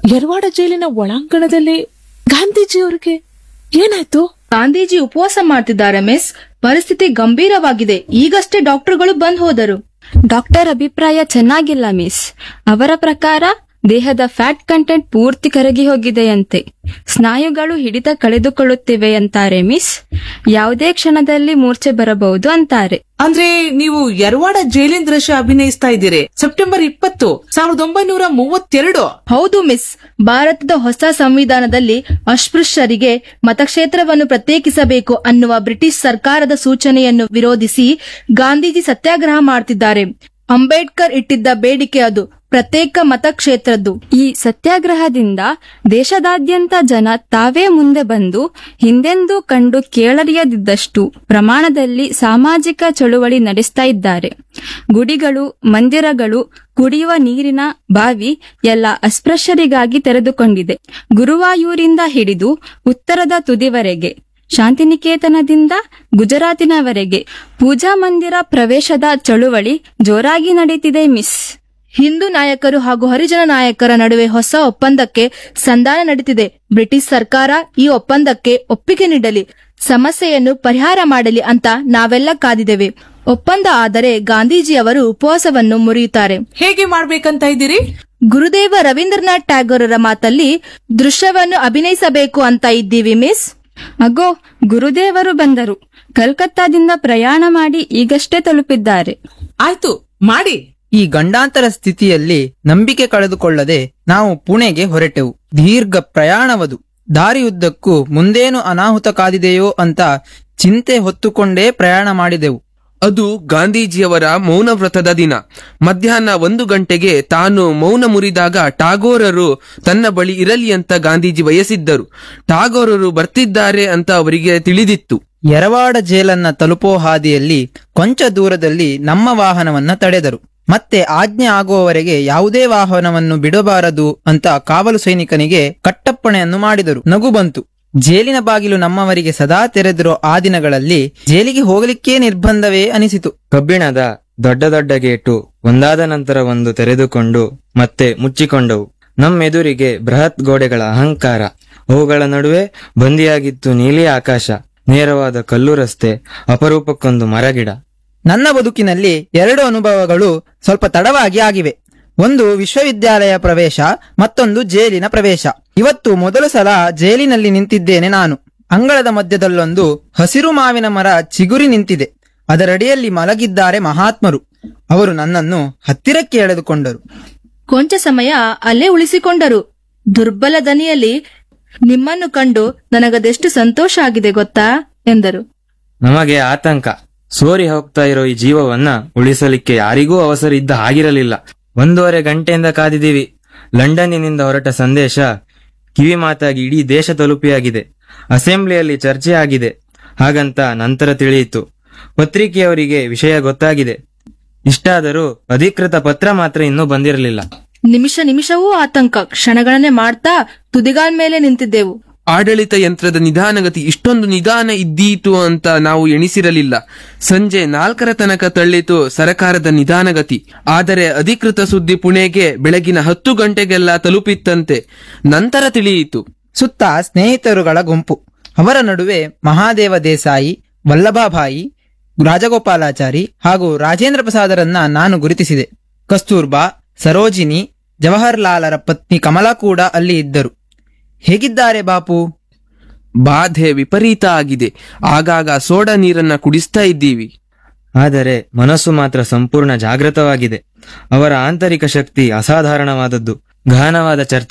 ಯರವಾಡ ಜೈಲಿನ ಒಳಾಂಗಣದಲ್ಲಿ ಗಾಂಧೀಜಿಯವರಿಗೆ ಏನಾಯ್ತು ಗಾಂಧೀಜಿ ಉಪವಾಸ ಮಾಡ್ತಿದ್ದಾರೆ ಮಿಸ್ ಪರಿಸ್ಥಿತಿ ಗಂಭೀರವಾಗಿದೆ ಈಗಷ್ಟೇ ಡಾಕ್ಟರ್ಗಳು ಬಂದ್ ಹೋದರು ಡಾಕ್ಟರ್ ಅಭಿಪ್ರಾಯ ಚೆನ್ನಾಗಿಲ್ಲ ಮಿಸ್ ಅವರ ಪ್ರಕಾರ ದೇಹದ ಫ್ಯಾಟ್ ಕಂಟೆಂಟ್ ಪೂರ್ತಿ ಕರಗಿ ಹೋಗಿದೆಯಂತೆ ಸ್ನಾಯುಗಳು ಹಿಡಿತ ಕಳೆದುಕೊಳ್ಳುತ್ತಿವೆ ಅಂತಾರೆ ಮಿಸ್ ಯಾವುದೇ ಕ್ಷಣದಲ್ಲಿ ಮೂರ್ಛೆ ಬರಬಹುದು ಅಂತಾರೆ ಅಂದ್ರೆ ನೀವು ಯರವಾಡ ಜೈಲಿನ ದೃಶ್ಯ ಅಭಿನಯಿಸ್ತಾ ಇದ್ದೀರಿ ಸೆಪ್ಟೆಂಬರ್ ಇಪ್ಪತ್ತು ಸಾವಿರದ ಒಂಬೈನೂರ ಮೂವತ್ತೆರಡು ಹೌದು ಮಿಸ್ ಭಾರತದ ಹೊಸ ಸಂವಿಧಾನದಲ್ಲಿ ಅಸ್ಪೃಶ್ಯರಿಗೆ ಮತಕ್ಷೇತ್ರವನ್ನು ಪ್ರತ್ಯೇಕಿಸಬೇಕು ಅನ್ನುವ ಬ್ರಿಟಿಷ್ ಸರ್ಕಾರದ ಸೂಚನೆಯನ್ನು ವಿರೋಧಿಸಿ ಗಾಂಧೀಜಿ ಸತ್ಯಾಗ್ರಹ ಮಾಡ್ತಿದ್ದಾರೆ ಅಂಬೇಡ್ಕರ್ ಇಟ್ಟಿದ್ದ ಬೇಡಿಕೆ ಅದು ಪ್ರತ್ಯೇಕ ಮತಕ್ಷೇತ್ರದ್ದು ಈ ಸತ್ಯಾಗ್ರಹದಿಂದ ದೇಶದಾದ್ಯಂತ ಜನ ತಾವೇ ಮುಂದೆ ಬಂದು ಹಿಂದೆಂದೂ ಕಂಡು ಕೇಳರಿಯದಿದ್ದಷ್ಟು ಪ್ರಮಾಣದಲ್ಲಿ ಸಾಮಾಜಿಕ ಚಳುವಳಿ ನಡೆಸ್ತಾ ಇದ್ದಾರೆ ಗುಡಿಗಳು ಮಂದಿರಗಳು ಕುಡಿಯುವ ನೀರಿನ ಬಾವಿ ಎಲ್ಲ ಅಸ್ಪೃಶ್ಯರಿಗಾಗಿ ತೆರೆದುಕೊಂಡಿದೆ ಗುರುವಾಯೂರಿಂದ ಹಿಡಿದು ಉತ್ತರದ ತುದಿವರೆಗೆ ಶಾಂತಿನಿಕೇತನದಿಂದ ಗುಜರಾತಿನವರೆಗೆ ಪೂಜಾ ಮಂದಿರ ಪ್ರವೇಶದ ಚಳುವಳಿ ಜೋರಾಗಿ ನಡೀತಿದೆ ಮಿಸ್ ಹಿಂದೂ ನಾಯಕರು ಹಾಗೂ ಹರಿಜನ ನಾಯಕರ ನಡುವೆ ಹೊಸ ಒಪ್ಪಂದಕ್ಕೆ ಸಂಧಾನ ನಡೀತಿದೆ ಬ್ರಿಟಿಷ್ ಸರ್ಕಾರ ಈ ಒಪ್ಪಂದಕ್ಕೆ ಒಪ್ಪಿಗೆ ನೀಡಲಿ ಸಮಸ್ಯೆಯನ್ನು ಪರಿಹಾರ ಮಾಡಲಿ ಅಂತ ನಾವೆಲ್ಲ ಕಾದಿದ್ದೇವೆ ಒಪ್ಪಂದ ಆದರೆ ಗಾಂಧೀಜಿಯವರು ಉಪವಾಸವನ್ನು ಮುರಿಯುತ್ತಾರೆ ಹೇಗೆ ಮಾಡ್ಬೇಕಂತ ಇದ್ದೀರಿ ಗುರುದೇವ ರವೀಂದ್ರನಾಥ್ ಟ್ಯಾಗೋರರ ಮಾತಲ್ಲಿ ದೃಶ್ಯವನ್ನು ಅಭಿನಯಿಸಬೇಕು ಅಂತ ಇದ್ದೀವಿ ಮಿಸ್ ಅಗೋ ಗುರುದೇವರು ಬಂದರು ಕಲ್ಕತ್ತಾದಿಂದ ಪ್ರಯಾಣ ಮಾಡಿ ಈಗಷ್ಟೇ ತಲುಪಿದ್ದಾರೆ ಆಯ್ತು ಮಾಡಿ ಈ ಗಂಡಾಂತರ ಸ್ಥಿತಿಯಲ್ಲಿ ನಂಬಿಕೆ ಕಳೆದುಕೊಳ್ಳದೆ ನಾವು ಪುಣೆಗೆ ಹೊರಟೆವು ದೀರ್ಘ ಪ್ರಯಾಣವದು ದಾರಿಯುದ್ದಕ್ಕೂ ಮುಂದೇನು ಅನಾಹುತ ಕಾದಿದೆಯೋ ಅಂತ ಚಿಂತೆ ಹೊತ್ತುಕೊಂಡೇ ಪ್ರಯಾಣ ಮಾಡಿದೆವು ಅದು ಗಾಂಧೀಜಿಯವರ ಮೌನ ವ್ರತದ ದಿನ ಮಧ್ಯಾಹ್ನ ಒಂದು ಗಂಟೆಗೆ ತಾನು ಮೌನ ಮುರಿದಾಗ ಟಾಗೋರರು ತನ್ನ ಬಳಿ ಇರಲಿ ಅಂತ ಗಾಂಧೀಜಿ ಬಯಸಿದ್ದರು ಟಾಗೋರರು ಬರ್ತಿದ್ದಾರೆ ಅಂತ ಅವರಿಗೆ ತಿಳಿದಿತ್ತು ಯರವಾಡ ಜೇಲನ್ನ ತಲುಪೋ ಹಾದಿಯಲ್ಲಿ ಕೊಂಚ ದೂರದಲ್ಲಿ ನಮ್ಮ ವಾಹನವನ್ನ ತಡೆದರು ಮತ್ತೆ ಆಜ್ಞೆ ಆಗುವವರೆಗೆ ಯಾವುದೇ ವಾಹನವನ್ನು ಬಿಡಬಾರದು ಅಂತ ಕಾವಲು ಸೈನಿಕನಿಗೆ ಕಟ್ಟಪ್ಪಣೆಯನ್ನು ಮಾಡಿದರು ನಗು ಬಂತು ಜೇಲಿನ ಬಾಗಿಲು ನಮ್ಮವರಿಗೆ ಸದಾ ತೆರೆದಿರೋ ಆ ದಿನಗಳಲ್ಲಿ ಜೇಲಿಗೆ ಹೋಗಲಿಕ್ಕೇ ನಿರ್ಬಂಧವೇ ಅನಿಸಿತು ಕಬ್ಬಿಣದ ದೊಡ್ಡ ದೊಡ್ಡ ಗೇಟು ಒಂದಾದ ನಂತರ ಒಂದು ತೆರೆದುಕೊಂಡು ಮತ್ತೆ ಮುಚ್ಚಿಕೊಂಡವು ನಮ್ಮೆದುರಿಗೆ ಬೃಹತ್ ಗೋಡೆಗಳ ಅಹಂಕಾರ ಅವುಗಳ ನಡುವೆ ಬಂದಿಯಾಗಿತ್ತು ನೀಲಿ ಆಕಾಶ ನೇರವಾದ ಕಲ್ಲು ರಸ್ತೆ ಅಪರೂಪಕ್ಕೊಂದು ಮರಗಿಡ ನನ್ನ ಬದುಕಿನಲ್ಲಿ ಎರಡು ಅನುಭವಗಳು ಸ್ವಲ್ಪ ತಡವಾಗಿ ಆಗಿವೆ ಒಂದು ವಿಶ್ವವಿದ್ಯಾಲಯ ಪ್ರವೇಶ ಮತ್ತೊಂದು ಜೈಲಿನ ಪ್ರವೇಶ ಇವತ್ತು ಮೊದಲ ಸಲ ಜೈಲಿನಲ್ಲಿ ನಿಂತಿದ್ದೇನೆ ನಾನು ಅಂಗಳದ ಮಧ್ಯದಲ್ಲೊಂದು ಹಸಿರು ಮಾವಿನ ಮರ ಚಿಗುರಿ ನಿಂತಿದೆ ಅದರಡಿಯಲ್ಲಿ ಮಲಗಿದ್ದಾರೆ ಮಹಾತ್ಮರು ಅವರು ನನ್ನನ್ನು ಹತ್ತಿರಕ್ಕೆ ಎಳೆದುಕೊಂಡರು ಕೊಂಚ ಸಮಯ ಅಲ್ಲೇ ಉಳಿಸಿಕೊಂಡರು ದುರ್ಬಲ ದನಿಯಲ್ಲಿ ನಿಮ್ಮನ್ನು ಕಂಡು ನನಗದೆಷ್ಟು ಸಂತೋಷ ಆಗಿದೆ ಗೊತ್ತಾ ಎಂದರು ನಮಗೆ ಆತಂಕ ಸೋರಿ ಹೋಗ್ತಾ ಇರೋ ಈ ಜೀವವನ್ನ ಉಳಿಸಲಿಕ್ಕೆ ಯಾರಿಗೂ ಅವಸರ ಇದ್ದ ಹಾಗಿರಲಿಲ್ಲ ಒಂದೂವರೆ ಗಂಟೆಯಿಂದ ಕಾದಿದ್ದೀವಿ ಲಂಡನ್ನಿನಿಂದ ಹೊರಟ ಸಂದೇಶ ಕಿವಿ ಮಾತಾಗಿ ಇಡೀ ದೇಶ ತಲುಪಿಯಾಗಿದೆ ಅಸೆಂಬ್ಲಿಯಲ್ಲಿ ಚರ್ಚೆ ಆಗಿದೆ ಹಾಗಂತ ನಂತರ ತಿಳಿಯಿತು ಪತ್ರಿಕೆಯವರಿಗೆ ವಿಷಯ ಗೊತ್ತಾಗಿದೆ ಇಷ್ಟಾದರೂ ಅಧಿಕೃತ ಪತ್ರ ಮಾತ್ರ ಇನ್ನೂ ಬಂದಿರಲಿಲ್ಲ ನಿಮಿಷ ನಿಮಿಷವೂ ಆತಂಕ ಕ್ಷಣಗಣನೆ ಮಾಡ್ತಾ ತುದಿಗಾಲ್ ಮೇಲೆ ನಿಂತಿದ್ದೆವು ಆಡಳಿತ ಯಂತ್ರದ ನಿಧಾನಗತಿ ಇಷ್ಟೊಂದು ನಿಧಾನ ಇದ್ದೀತು ಅಂತ ನಾವು ಎಣಿಸಿರಲಿಲ್ಲ ಸಂಜೆ ನಾಲ್ಕರ ತನಕ ತಳ್ಳಿತು ಸರಕಾರದ ನಿಧಾನಗತಿ ಆದರೆ ಅಧಿಕೃತ ಸುದ್ದಿ ಪುಣೆಗೆ ಬೆಳಗಿನ ಹತ್ತು ಗಂಟೆಗೆಲ್ಲ ತಲುಪಿತ್ತಂತೆ ನಂತರ ತಿಳಿಯಿತು ಸುತ್ತ ಸ್ನೇಹಿತರುಗಳ ಗುಂಪು ಅವರ ನಡುವೆ ಮಹಾದೇವ ದೇಸಾಯಿ ವಲ್ಲಭಾಭಾಯಿ ರಾಜಗೋಪಾಲಾಚಾರಿ ಹಾಗೂ ರಾಜೇಂದ್ರ ಪ್ರಸಾದರನ್ನ ನಾನು ಗುರುತಿಸಿದೆ ಕಸ್ತೂರ್ಬಾ ಸರೋಜಿನಿ ಜವಾಹರ್ಲಾಲರ ಪತ್ನಿ ಕಮಲಾ ಕೂಡ ಅಲ್ಲಿ ಇದ್ದರು ಹೇಗಿದ್ದಾರೆ ಬಾಪು ಬಾಧೆ ವಿಪರೀತ ಆಗಿದೆ ಆಗಾಗ ಸೋಡಾ ನೀರನ್ನ ಕುಡಿಸ್ತಾ ಇದ್ದೀವಿ ಆದರೆ ಮನಸ್ಸು ಮಾತ್ರ ಸಂಪೂರ್ಣ ಜಾಗೃತವಾಗಿದೆ ಅವರ ಆಂತರಿಕ ಶಕ್ತಿ ಅಸಾಧಾರಣವಾದದ್ದು ಗಹನವಾದ ಚರ್ಚೆ